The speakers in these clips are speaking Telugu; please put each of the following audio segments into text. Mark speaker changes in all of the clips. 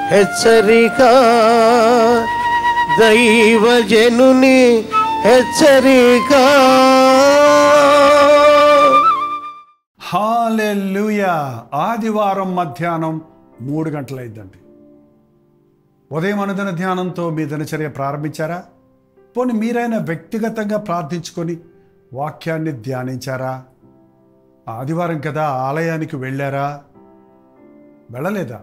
Speaker 1: హెచ్చరిక దైవజనుని హెచ్చరిక
Speaker 2: హాలెలుయా ఆదివారం మధ్యాహ్నం మూడు గంటలైందండి ఉదయం అనుదిన ధ్యానంతో మీ దినచర్య ప్రారంభించారా పోనీ మీరైనా వ్యక్తిగతంగా ప్రార్థించుకొని వాక్యాన్ని ధ్యానించారా ఆదివారం కదా ఆలయానికి వెళ్ళారా వెళ్ళలేదా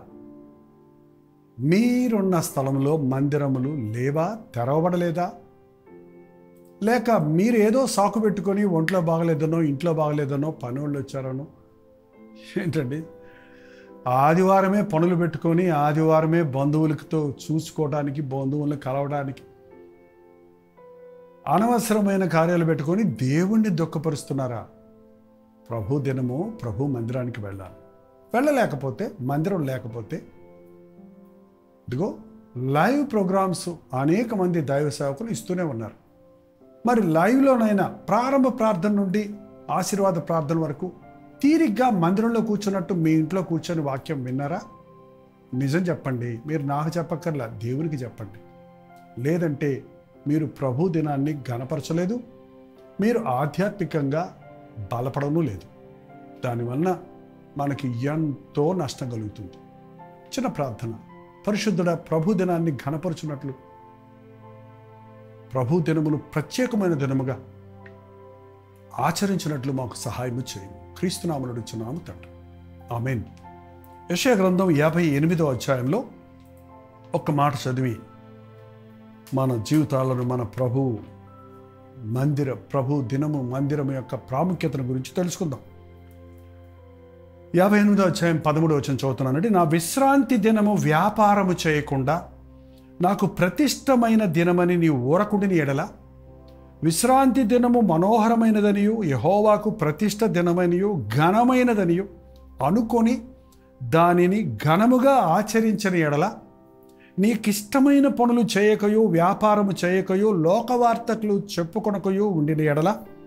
Speaker 2: మీరున్న స్థలంలో మందిరములు లేవా తెరవబడలేదా లేక మీరు ఏదో సాకు పెట్టుకొని ఒంట్లో బాగలేదనో ఇంట్లో బాగలేదనో పని వాళ్ళు వచ్చారనో ఏంటండి ఆదివారమే పనులు పెట్టుకొని ఆదివారమే బంధువులతో చూసుకోవడానికి బంధువులను కలవడానికి అనవసరమైన కార్యాలు పెట్టుకొని దేవుణ్ణి దుఃఖపరుస్తున్నారా ప్రభు దినము ప్రభు మందిరానికి వెళ్ళాలి వెళ్ళలేకపోతే మందిరం లేకపోతే ఇదిగో లైవ్ ప్రోగ్రామ్స్ అనేక మంది దైవ సేవకులు ఇస్తూనే ఉన్నారు మరి లైవ్లోనైనా ప్రారంభ ప్రార్థన నుండి ఆశీర్వాద ప్రార్థన వరకు తీరిగ్గా మందిరంలో కూర్చున్నట్టు మీ ఇంట్లో కూర్చొని వాక్యం విన్నారా నిజం చెప్పండి మీరు నాకు చెప్పక్కర్లా దేవునికి చెప్పండి లేదంటే మీరు ప్రభు దినాన్ని గనపరచలేదు మీరు ఆధ్యాత్మికంగా బలపడను లేదు దానివలన మనకి ఎంతో నష్టం కలుగుతుంది చిన్న ప్రార్థన పరిశుద్ధుడ ప్రభు దినాన్ని ఘనపరుచున్నట్లు ప్రభు దినమును ప్రత్యేకమైన దినముగా ఆచరించినట్లు మాకు సహాయము చేయండి క్రీస్తునామలు ఇచ్చున్నాము తండ్రి ఆమెన్ యశయ గ్రంథం యాభై ఎనిమిదో అధ్యాయంలో ఒక్క మాట చదివి మన జీవితాలను మన ప్రభు మందిర ప్రభు దినము మందిరం యొక్క ప్రాముఖ్యతను గురించి తెలుసుకుందాం యాభై ఎనిమిదో అధ్యాయం పదమూడు వచ్చిన చదువుతున్నానండి నా విశ్రాంతి దినము వ్యాపారము చేయకుండా నాకు ప్రతిష్టమైన దినమని నీ ఊరకుండిని ఎడల విశ్రాంతి దినము మనోహరమైనదనియు యహోవాకు ప్రతిష్ట దినమనియు ఘనమైనదనియు అనుకొని దానిని ఘనముగా ఆచరించని ఎడల నీకిష్టమైన పనులు చేయకయు వ్యాపారము చేయకయు లోకవార్తకులు చెప్పుకొనకయు ఉండిన ఎడల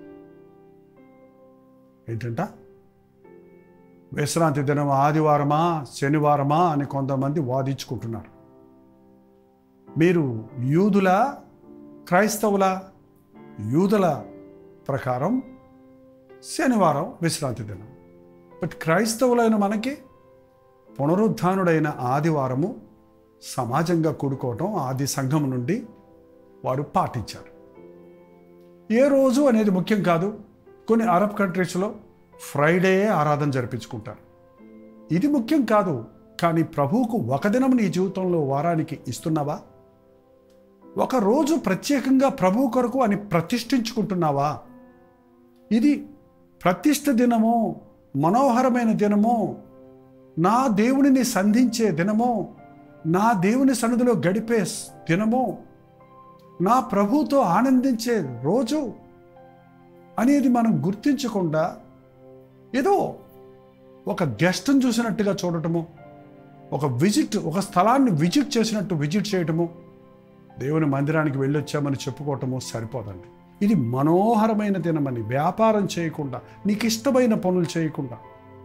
Speaker 2: ఏంటంట విశ్రాంతి దినం ఆదివారమా శనివారమా అని కొంతమంది వాదించుకుంటున్నారు మీరు యూదుల క్రైస్తవుల యూదుల ప్రకారం శనివారం విశ్రాంతి దినం బట్ క్రైస్తవులైన మనకి పునరుద్ధానుడైన ఆదివారము సమాజంగా కూడుకోవటం ఆది సంఘం నుండి వారు పాటించారు ఏ రోజు అనేది ముఖ్యం కాదు కొన్ని అరబ్ కంట్రీస్లో ఫ్రైడే ఆరాధన జరిపించుకుంటారు ఇది ముఖ్యం కాదు కానీ ప్రభువుకు ఒక దినం నీ జీవితంలో వారానికి ఇస్తున్నావా ఒక రోజు ప్రత్యేకంగా ప్రభు కొరకు అని ప్రతిష్ఠించుకుంటున్నావా ఇది ప్రతిష్ఠ దినము మనోహరమైన దినము నా దేవునిని సంధించే దినము నా దేవుని సన్నిధిలో గడిపే దినము నా ప్రభుతో ఆనందించే రోజు అనేది మనం గుర్తించకుండా ఏదో ఒక గెస్ట్ని చూసినట్టుగా చూడటము ఒక విజిట్ ఒక స్థలాన్ని విజిట్ చేసినట్టు విజిట్ చేయటము దేవుని మందిరానికి వెళ్ళొచ్చామని చెప్పుకోవటము సరిపోదండి ఇది మనోహరమైన దినమని వ్యాపారం చేయకుండా నీకు ఇష్టమైన పనులు చేయకుండా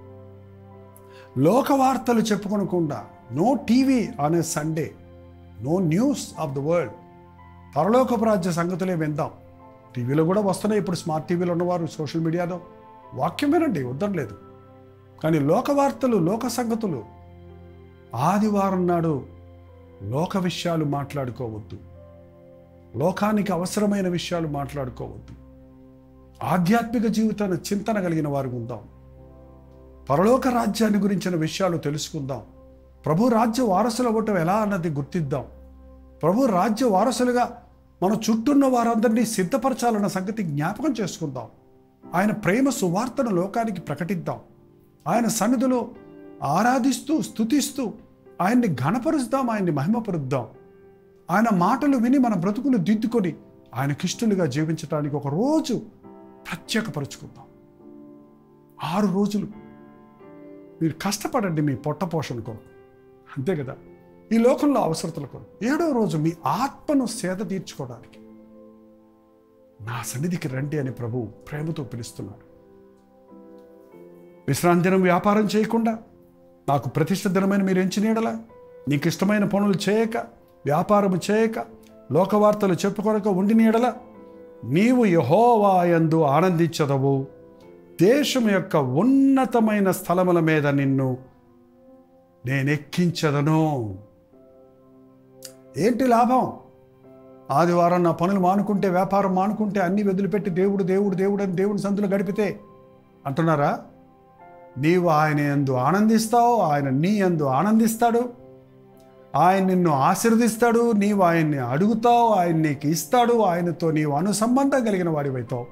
Speaker 2: లోక వార్తలు చెప్పుకొనకుండా నో టీవీ అనే Sunday no news of the world పరలోకపు రాజ్య సంగతులే విందాం టీవీలో కూడా వస్తున్నాయి ఇప్పుడు స్మార్ట్ టీవీలో ఉన్నవారు సోషల్ మీడియాలో వాక్యం వినండి వద్దనలేదు కానీ లోక వార్తలు లోక సంగతులు ఆదివారం నాడు లోక విషయాలు మాట్లాడుకోవద్దు లోకానికి అవసరమైన విషయాలు మాట్లాడుకోవద్దు ఆధ్యాత్మిక జీవితాన్ని చింతన కలిగిన వారు ఉందాం పరలోక రాజ్యాన్ని గురించిన విషయాలు తెలుసుకుందాం ప్రభు రాజ్య వారసులు అవ్వటం ఎలా అన్నది గుర్తిద్దాం ప్రభు రాజ్య వారసులుగా మన చుట్టూన్న వారందరినీ సిద్ధపరచాలన్న సంగతి జ్ఞాపకం చేసుకుందాం ఆయన ప్రేమ సువార్తను లోకానికి ప్రకటిద్దాం ఆయన సన్నిధిలో ఆరాధిస్తూ స్తుతిస్తూ ఆయన్ని ఘనపరుద్దాం ఆయన్ని మహిమపరుద్దాం ఆయన మాటలు విని మన బ్రతుకులు దిద్దుకొని ఆయనకిష్టులుగా జీవించడానికి ఒక రోజు ప్రత్యేకపరుచుకుందాం ఆరు రోజులు మీరు కష్టపడండి మీ పొట్ట పోషణ కొరకు అంతే కదా ఈ లోకంలో అవసరతల కొరకు ఏడో రోజు మీ ఆత్మను సేద తీర్చుకోవడానికి నా సన్నిధికి రండి అని ప్రభు ప్రేమతో పిలుస్తున్నాడు విశ్రాంతి దినం వ్యాపారం చేయకుండా నాకు ప్రతిష్ట దినమైన మీరు ఎంచినీడలా నీకు ఇష్టమైన పనులు చేయక వ్యాపారము చేయక లోకవార్తలు చెప్పుకొనక ఉండిన ఎడల నీవు యహోవా యందు ఆనందించదవు దేశం యొక్క ఉన్నతమైన స్థలముల మీద నిన్ను నేనెక్కించదను ఏంటి లాభం ఆదివారం నా పనులు మానుకుంటే వ్యాపారం మానుకుంటే అన్ని వదిలిపెట్టి దేవుడు దేవుడు దేవుడు అని దేవుని సందులో గడిపితే అంటున్నారా నీవు ఆయన ఎందు ఆనందిస్తావు ఆయన నీ ఎందు ఆనందిస్తాడు ఆయన నిన్ను ఆశీర్వదిస్తాడు నీవు ఆయన్ని అడుగుతావు ఆయన నీకు ఇస్తాడు ఆయనతో నీవు అనుసంబంధం కలిగిన వాడివైతావు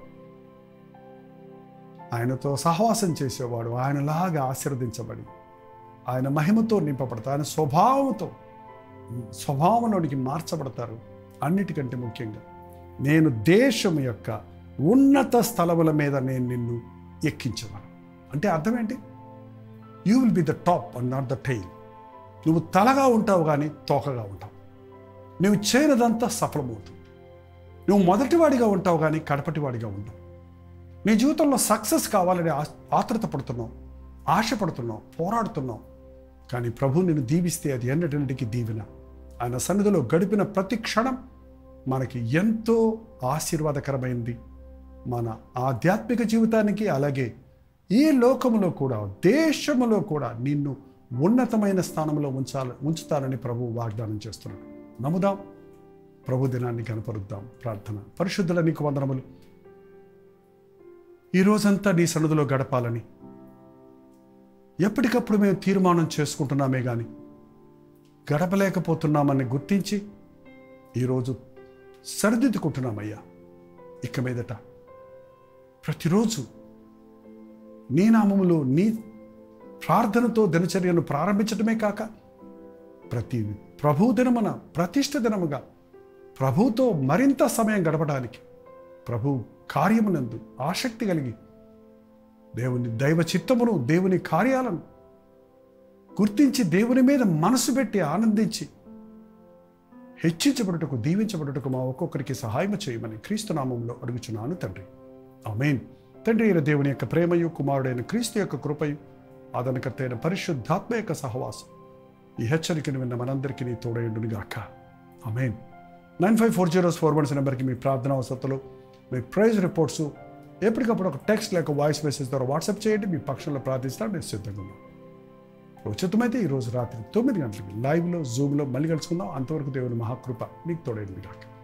Speaker 2: ఆయనతో సహవాసం చేసేవాడు ఆయనలాగా ఆశీర్వదించబడి ఆయన మహిమతో నింపబడతారు ఆయన స్వభావంతో స్వభావంలోనికి మార్చబడతారు అన్నిటికంటే ముఖ్యంగా నేను దేశం యొక్క ఉన్నత స్థలముల మీద నేను నిన్ను ఎక్కించవను అంటే అర్థం ఏంటి you will be the top and not the tail నువ్వు తలగా ఉంటావు కానీ తోకగా ఉంటావు నువ్వు చేయనదంతా సఫలమవుతుంది నువ్వు మొదటివాడిగా ఉంటావు కానీ కడపటివాడిగా ఉంటావు నీ జీవితంలో సక్సెస్ కావాలని ఆ- ఆత్రుత పడుతున్నావు ఆశపడుతున్నావు పోరాడుతున్నావు కానీ ప్రభు నిన్ను దీవిస్తే అది ఎన్నటింటికి దీవెన ఆయన సన్నిధిలో గడిపిన ప్రతి క్షణం మనకి ఎంతో ఆశీర్వాదకరమైంది మన ఆధ్యాత్మిక జీవితానికి అలాగే ఈ లోకములో కూడా దేశములో కూడా నిన్ను ఉన్నతమైన స్థానంలో ఉంచాలి ఉంచుతానని ప్రభు వాగ్దానం చేస్తున్నాడు నమ్ముదాం ప్రభు దినాన్ని కనపరుద్దాం ప్రార్థన పరిశుద్ధుల నీకు వందనములు ఈ రోజంతా నీ సన్నిధిలో గడపాలని ఎప్పటికప్పుడు మేము తీర్మానం చేసుకుంటున్నామే కానీ గడపలేకపోతున్నామని గుర్తించి ఈరోజు సరిదిద్దుకుంటున్నామయ్యా ఇక మీదట ప్రతిరోజు నీ నామములో నీ ప్రార్థనతో దినచర్యను ప్రారంభించడమే కాక ప్రతి ప్రభు దినమున ప్రతిష్ఠ దినముగా ప్రభుతో మరింత సమయం గడపడానికి ప్రభు కార్యమునందు ఆసక్తి కలిగి దేవుని దైవ చిత్తమును దేవుని కార్యాలను గుర్తించి దేవుని మీద మనసు పెట్టి ఆనందించి హెచ్చించబడుటకు దీవించబడుటకు మా ఒక్కొక్కరికి సహాయం చేయమని క్రీస్తు నామంలో అడుగుచున్నాను తండ్రి ఆమేన్ తండ్రి అయిన దేవుని యొక్క ప్రేమయు కుమారుడైన క్రీస్తు యొక్క కృపయు ఆదరణకర్త అయిన పరిశుద్ధాత్మ యొక్క సహవాసం ఈ హెచ్చరికను విన్న మనందరికీ నీ తోడయుండును గాక amen nine five four zeros four ones నెంబర్కి మీ ప్రార్థన అవసరతలు మీ ప్రైజ్ రిపోర్ట్స్ ఎప్పటికప్పుడు ఒక టెక్స్ట్ లేక వాయిస్ మెసేజ్ ద్వారా వాట్సాప్ చేయండి మీ పక్షంలో ప్రార్థిస్తాను నేను సిద్ధంగా ఉన్నాను ఉచితమైతే ఈరోజు రాత్రి తొమ్మిది గంటలకి లైవ్లో జూమ్లో మళ్ళీ కలుసుకుందాం అంతవరకు దేవుని మహాకృప మీకు తోడైంది కాక